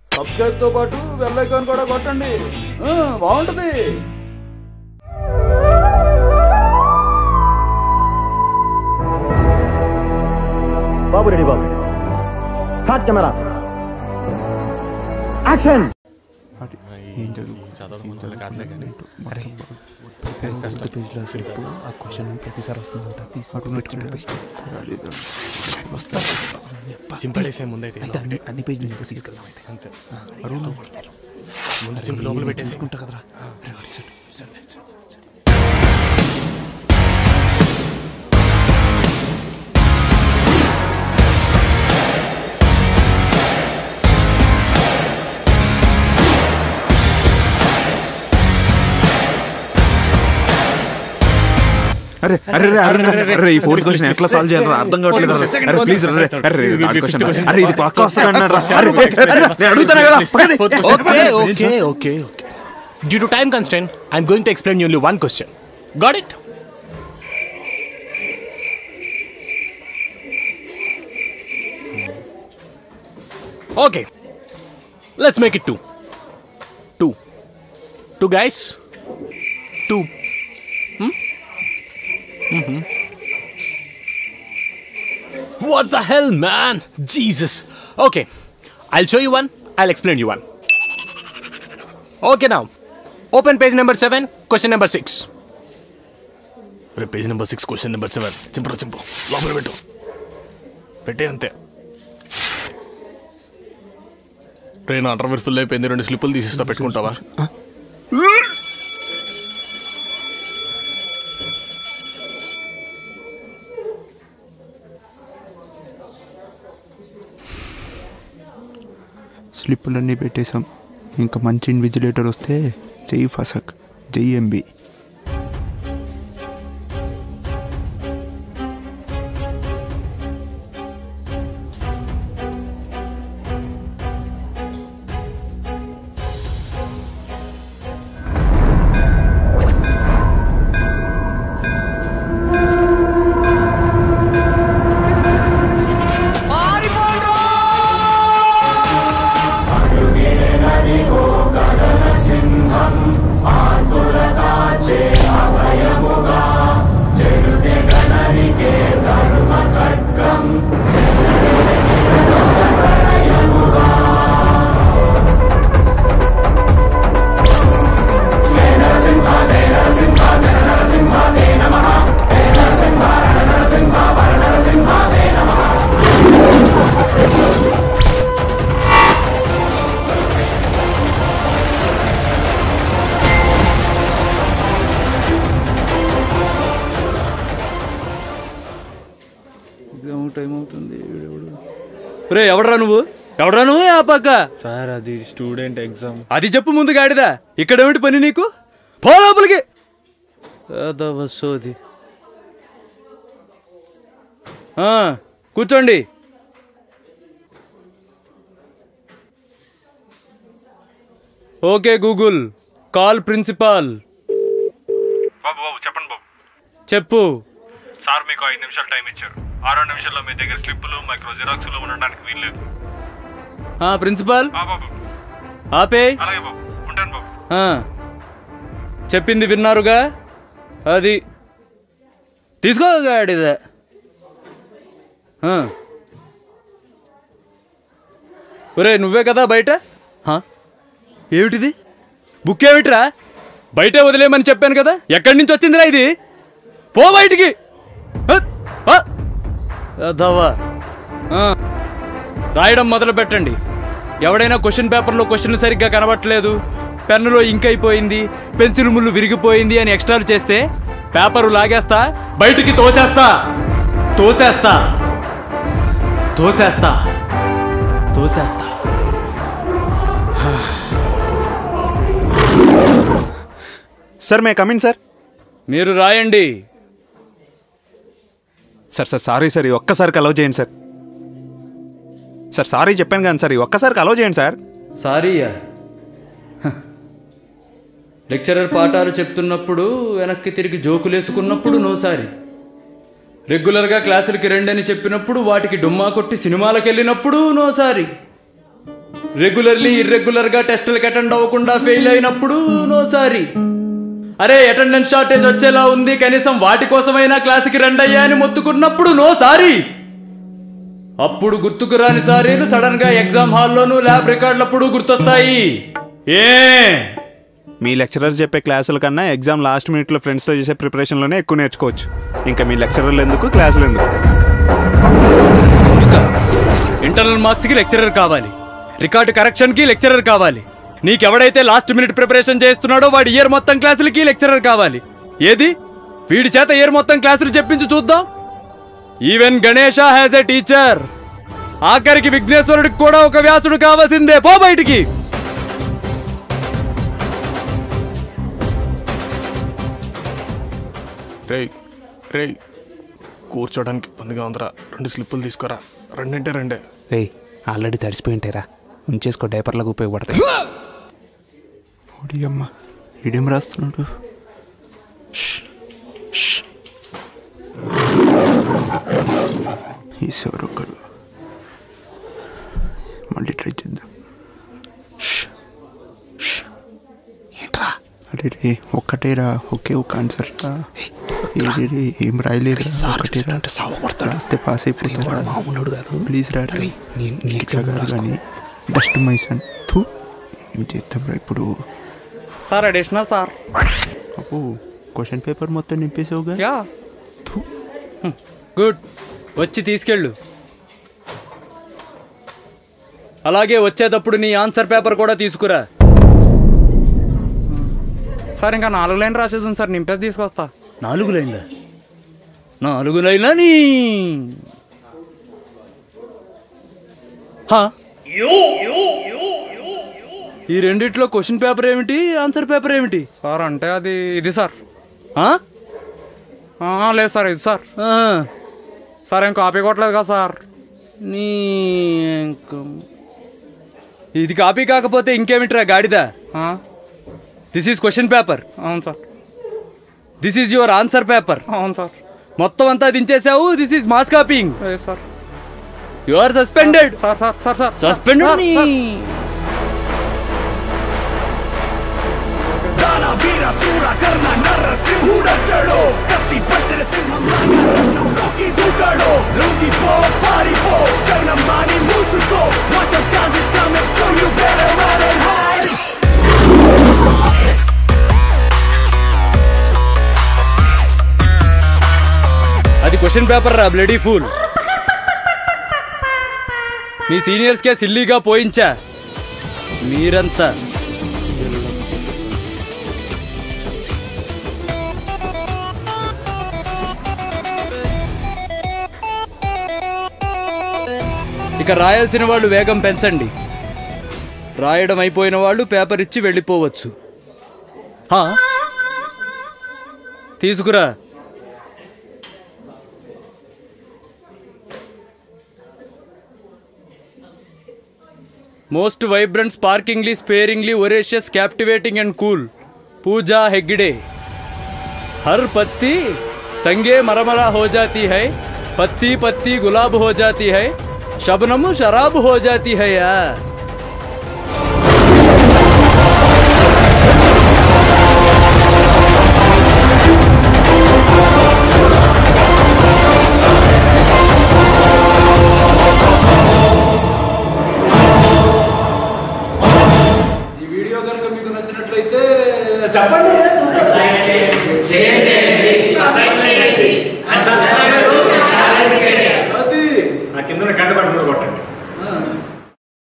Subscribe తో పాటు bell icon కూడా కొట్టండి ఆ, బాగుంటది బాబు రెడీ బాబు హాట్ కెమెరా యాక్షన్ ఏం చదువు చదవడం వల్ల కాదులే కానీ అరే ఫస్ట్ పేజ్లో స్లిప్ ఆ క్వశ్చన్ ప్రతిసారి వస్తుందంట తీసుకుని పెట్టుకుంటే బెస్ట్ వస్తా చింపడేసే ముందైతే అయితే అన్ని అన్ని పేజ్ నుంచి తీసుకెళ్దాం అయితే అంతే అరుణ్ ముందు చింపి లోపల పెట్టేసి తీసుకుంటా కదరా అరే, అటు సైడ్, ఇటు సైడ్, ఇటు సైడ్, ఇటు సైడ్. అరే అరే అరే, అరే అరే, అరే ఈ ఫోర్త్ క్వశ్చన్ ఎట్లా సాల్వ్ చేయాలి అర్థం కావట్లేదు అరే. అరే ప్లీజ్ అరే అరే థర్డ్ క్వశ్చన్ అరే ఇది పక్క వస్తుంది అన్నాడు రా. అరే అరే, నేను అడుగుతాను కదా పక్కది. Okay, okay, okay, okay. Due to time constraint, I'm going to explain you only one question. Got it? Okay. Let's make it two. Two. Two guys. Two. Hmm? Mm-hmm. What the hell, man? Jesus. Okay. I'll show you one. I'll explain you one. Okay, now. Open page number 7, question number 6. అరే page number six question number seven చింపరా చింపు లోపల పెట్టు పెట్టే అంతే train underwear full అయిపోయింది రెండు స్లిప్పులు తీసిస్తా పెట్టుకుంటావా స్లిప్పులన్నీ పెట్టేశాం ఇంకా మంచి ఇన్విజిలేటర్ వస్తే జై ఫసక్ జై ఎంబీ ఎగ్జామ్ టైం అవుతుంది వీడెవడు? రే ఎవడరా నువ్వు ఎవడరా నువ్వు ఆ పక్క సార్ అది స్టూడెంట్ ఎగ్జామ్ అది చెప్పు ముందు గాడిదా ఇక్కడేమిటి పని నీకు పో లోపలికి ఏదవ సోది ఆ, కూర్చోండి ఓకే గూగుల్ కాల్ ప్రిన్సిపాల్ బాబు బాబు చెప్పండి బాబు చెప్పు సార్ మీకు ఐదు నిమిషాలు టైం ఇచ్చారు ఆరో నిమిషాల్లో మీ దగ్గర స్లిప్పులు మైక్రో జిరాక్స్లు ఉండడానికి వీల్లేదు ఆ, ప్రిన్సిపాల్ ఆ బాబు ఆపే అలాగే బాబు ఉంటాను బాబు ఆ, చెప్పింది విన్నారుగా అది తీసుకో గాడిద ఆ. ఒరే నువ్వే కదా బయట హా? ఏమిటిది బుక్ ఏమిట్రా బయటే వదిలేయమని చెప్పాను కదా ఎక్కడి నుంచి వచ్చిందిరా ఇది పో బయటికి హ! హ! అదవ్వా. ఆ. రాయడం మొదలు పెట్టండి ఎవడైనా క్వశ్చన్ పేపర్లో క్వశ్చన్ సరిగ్గా కనబట్టలేదు పెన్నులో ఇంక్ అయిపోయింది పెన్సిల్ ముళ్ళు విరిగిపోయింది అని ఎక్స్ట్రాలు చేస్తే పేపరు లాగేస్తా బయటికి తోసేస్తా తోసేస్తా తోసేస్తా తోసేస్తా సార్ మే కమిన్ సార్ మీరు రాయండి సార్ సార్ సారీ సార్ ఈ ఒక్కసారికి అలౌ చేయండి సార్ సార్ సారీ చెప్పాను కానీ సార్ ఈ ఒక్కసారికి అలౌ చేయండి సార్ సారీయా హ. లెక్చరర్ పాఠాలు చెప్తున్నప్పుడు వెనక్కి తిరిగి జోకులేసుకున్నప్పుడు నో సారీ రెగ్యులర్గా క్లాసులకి రండి అని చెప్పినప్పుడు వాటికి డుమ్మా కొట్టి సినిమాలకు వెళ్ళినప్పుడు నో సారీ రెగ్యులర్లీ ఇర్రెగ్యులర్ గా టెస్టులకు అటెండ్ అవ్వకుండా ఫెయిల్ అయినప్పుడు నో సారీ అరే అటెండెన్స్ షార్టేజ్ వచ్చేలా ఉంది కనీసం వాటి కోసమైనా క్లాస్కి రండి అయ్యా అని మొత్తుకున్నప్పుడు నో సారీ అప్పుడు గుర్తుకు రాని సారీలు సడన్ గా ఎగ్జామ్ హాల్లోనూ ల్యాబ్ రికార్డులప్పుడు గుర్తొస్తాయి ఏ మీ లెక్చరర్ చెప్పే క్లాసుల కన్నా ఎగ్జామ్ లాస్ట్ మినిట్లో ఫ్రెండ్స్తో చేసే ప్రిపరేషన్లోనే ఎక్కువ నేర్చుకోవచ్చు ఇంకా మీ లెక్చరర్లు ఎందుకు క్లాసులు ఎందుకు ఇంకా ఇంటర్నల్ మార్క్స్ కి లెక్చరర్ కావాలి రికార్డు కరెక్షన్ కి లెక్చరర్ కావాలి నీకెవడైతే లాస్ట్ మినిట్ ప్రిపరేషన్ చేస్తున్నాడో వాడి ఇయర్ మొత్తం క్లాసులకి లెక్చరర్ కావాలి ఏది వీడి చేత ఇయర్ మొత్తం క్లాసులు చెప్పించి చూద్దాం even Ganesha has a teacher ఆఖరికి విఘ్నేశ్వరుడికి కూడా ఒక వ్యాసుడు కావాల్సిందే పో బయటికి రేయ్ రేయ్ కూర్చోడానికి ఇబ్బందిగా ఉందిరా రెండు స్లిప్పులు తీసుకురా రెండంటే రెండే రే ఆల్రెడీ తడిసిపోయి ఉంటారా ఉంచేసుకో డైపర్లకు ఉపయోగపడతాయి ఓడి అమ్మ ఇడేం రాస్తున్నాడు ష్, ష్. ఈసారి ఒకడు మళ్ళీ ట్రై చేద్దాం ష్, ష్. ఏంట్రా అరే రే ఒక్కటేరా ఒకే ఒక ఆన్సర్ రా ఏది రే ఏం రాయలేదు అంటే సావ కొడతాడు రాస్తే పాస్ అయిపోతారా మామూలుడు కాదు ప్లీజ్ రా రే నీ- నీ ఇట్లా exam కాదు రాసుకో. కానీ డస్ట్ మైసన్ థూ ఏం చేద్దాం రా ఇప్పుడు సార్ అడిషనల్ సార్ అప్పు క్వశ్చన్ పేపర్ మొత్తం నింపేసావుగా యా గుడ్ వచ్చి తీసుకెళ్ళు అలాగే వచ్చేటప్పుడు నీ ఆన్సర్ పేపర్ కూడా తీసుకురా సార్ ఇంకా నాలుగు లైన్ రాసేది ఉంది సార్ నింపేసి తీసుకొస్తా నాలుగు లైన్ల నాలుగు లైన్ల నీ హా? ఈ రెండిట్లో క్వశ్చన్ పేపర్ ఏమిటి ఆన్సర్ పేపర్ ఏమిటి సార్ అంటే అది ఇది సార్ ఆ? ఆ, లేదు సార్ ఇది సార్ ఆ. సార్ ఏం కాపీ కొట్టలేదు కదా సార్ నీ ఎంకం. ఇది కాపీ కాకపోతే ఇంకేమిట్రా గాడిదా ఆ, దిస్ ఈజ్ క్వశ్చన్ పేపర్ అవును sir this is your answer paper అవును సార్ మొత్తం అంతా దించేసావు దిస్ ఈజ్ మాస్ కాపింగ్ లేదు sir you are suspended sir sir sir sir suspended sir, sir. అది క్వశ్చన్ పేపర్ రా బ్లడీ ఫూల్ మీ సీనియర్స్కే సిల్లీగా పోయించా మీరంతా ఇక రాయాల్సిన వాళ్ళు వేగం పెంచండి రాయడం అయిపోయిన వాళ్ళు పేపర్ ఇచ్చి వెళ్ళిపోవచ్చు హా? తీసుకురా most vibrant sparkingly sparingly voracious captivating and cool Pooja Hegde हर पत्ती संगे मरमरा हो जाती है पत्ती पत्ती गुलाब हो जाती है शबनम शराब हो जाती है यार ఈ వీడియో కనుక మీకు నచ్చినట్లయితే చెప్పండి అది నా కింద గంట పడుతుంది